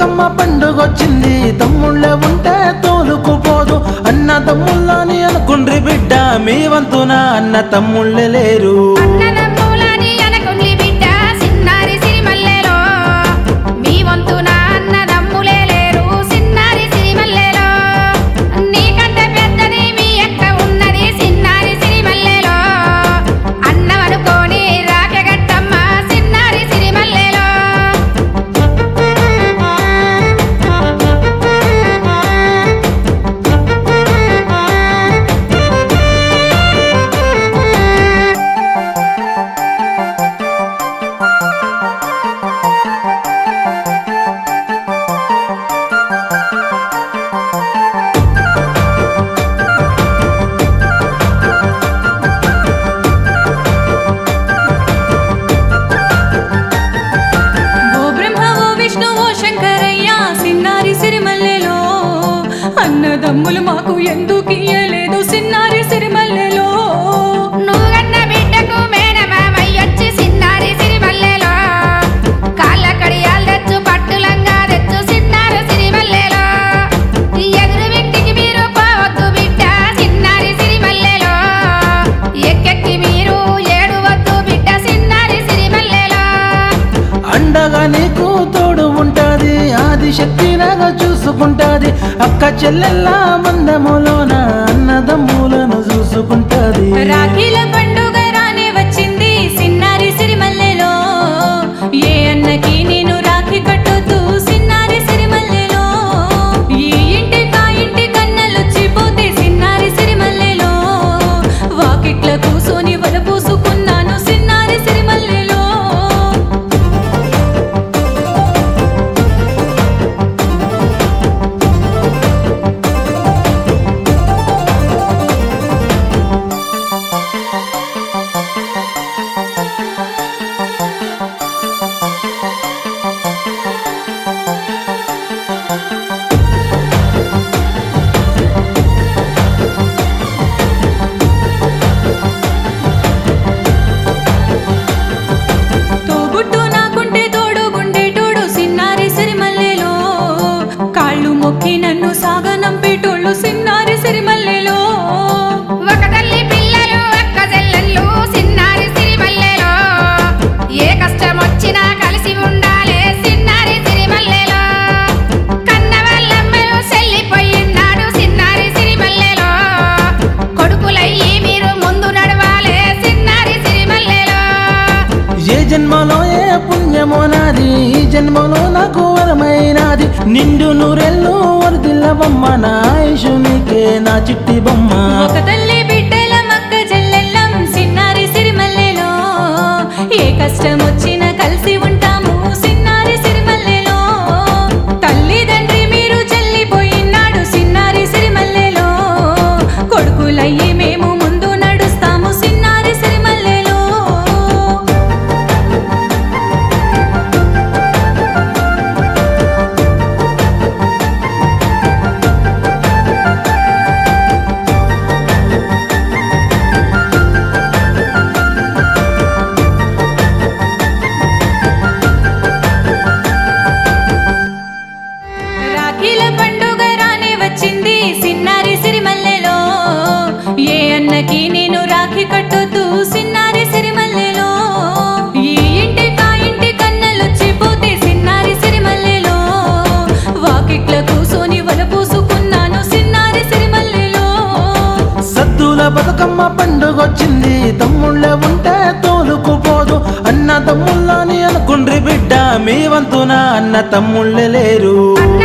బతుకమ్మ పండుగొచ్చింది తమ్ముళ్ళే ఉంటే తోలుకుపోదు అన్న తమ్ముళ్ళని అనుకుండ్రి బిడ్డ మీ వంతున అన్న తమ్ముళ్ళే లేరు అన్నదమ్ములని అనకుండ్లి బిడ్డ సిన్నారి సిరిమల్లెలో మీ వంతున అన్నదమ్ములే లేరు సిన్నారి సిరిమల్లెలో నీకంటే పెద్దది మీ అక్క ఉన్నది సిన్నారి సిరిమల్లెలో అన్నమనుకోని రాకెగట్టమ్మ సిన్నారి సిరిమల్లెలో ఓ బ్రహ్మ ఓ విష్ణు ఓ శంకరయ్య సిన్నారి సిరిమల్లెలో అన్నదమ్ములు మాకు ఎందుకు ఇయ్యలేదు సిన్నారి సిరిమల్లెలో నువ్వు కన్న బిడ్డకు మేనమామయ్యొచ్చి సిన్నారి సిరిమల్లెలో కాళ్ళ కడియాలు తెచ్చు పట్టులంగా తెచ్చు సిన్నారి సిరిమల్లెలో ఎదురు ఇంటికి మీరు పోవద్దు బిడ్డ సిన్నారి సిరిమల్లెలో ఎక్కెక్కి మీరు ఏడువద్దు బిడ్డ సిన్నారి సిరిమల్లెలో అండగా నీకు తోడు ఉంటది ఆది శక్తిలాగా చూసుకుంటాది అక్క చెల్లెల్ల మందములోన అన్నదమ్ములను చూసుకుంటది రాఖీల పండుగ రానే వచ్చింది సిన్నారి సిరిమల్లెలో ఏ అన్నకి నేను రాఖీ కట్టొద్దు సిన్నారి సిరిమల్లెలో ఈ ఇంటి కా ఇంటి కన్నలొచ్చిపోతే సిన్నారి సిరిమల్లెలో వాకిట్ల కూసోని వల పూసుకున్నాను సిన్నారి సిరిమల్లెలో తోబుట్టు నాకుంటే తోడుగుండేటోడు సిన్నారి సిరిమల్లెలో కాళ్ళు మొక్కి నన్ను సాగనంపేటోళ్ళు సిన్నారి సిరిమల్లెలో ఒక తల్లి పిల్లలు అక్క చెల్లెళ్ళు సిన్నారి సిరిమల్లెలో ఏ కష్టం వచ్చినా కలిసి ఉండాలే సిన్నారి సిరిమల్లెలో కన్న వాళ్ళమ్మలు చెల్లిపోయినాడు సిన్నారి సిరిమల్లెలో కొడుకులయ్యి మీరు ముందు నడవాలే సిన్నారి సిరిమల్లెలో ఏ జన్మలో ఏ పుణ్యమో నాది ఈ జన్మలో నాకు వరమైనాది నిండు నూరెళ్ళు వరదిల్లబొమ్మ నా ఆయుషునికే నా చిట్టి బొమ్మ ఒక తల్లి బిడ్డల మక్క చెల్లెల్లం సిన్నారి సిరిమల్లెలో ఏ కష్టం వచ్చినా కలిసి ఉంటాము సిన్నారి సిరిమల్లెలో తల్లిదండ్రి మీరు చెల్లిపోయినాడు సిన్నారి సిరిమల్లెలో కొడుకులయ్యి మేము ముందు నడుస్తాము సిన్నారి సిరిమల్లెలో రాఖీల పండుగ రానే వచ్చింది సిన్నారి సిరిమల్లెలో ఏ అన్నకి నేను రాఖీ కట్టొద్దు సిన్నారి సిరిమల్లెలో ఈ ఇంటి కా ఇంటి కన్నలొచ్చిపోతే సిన్నారి సిరిమల్లెలో వాకిట్ల కూసోని వల పూసుకున్నాను సిన్నారి సిరిమల్లెలో సద్దుల బతుకమ్మ పండుగొచ్చింది తమ్ముళ్ళే ఉంటే తోలుకుపోదు అన్న తమ్ముళ్ళని అనుకుండ్రి బిడ్డ మీ వంతున అన్న తమ్ముళ్ళే లేరు అన్న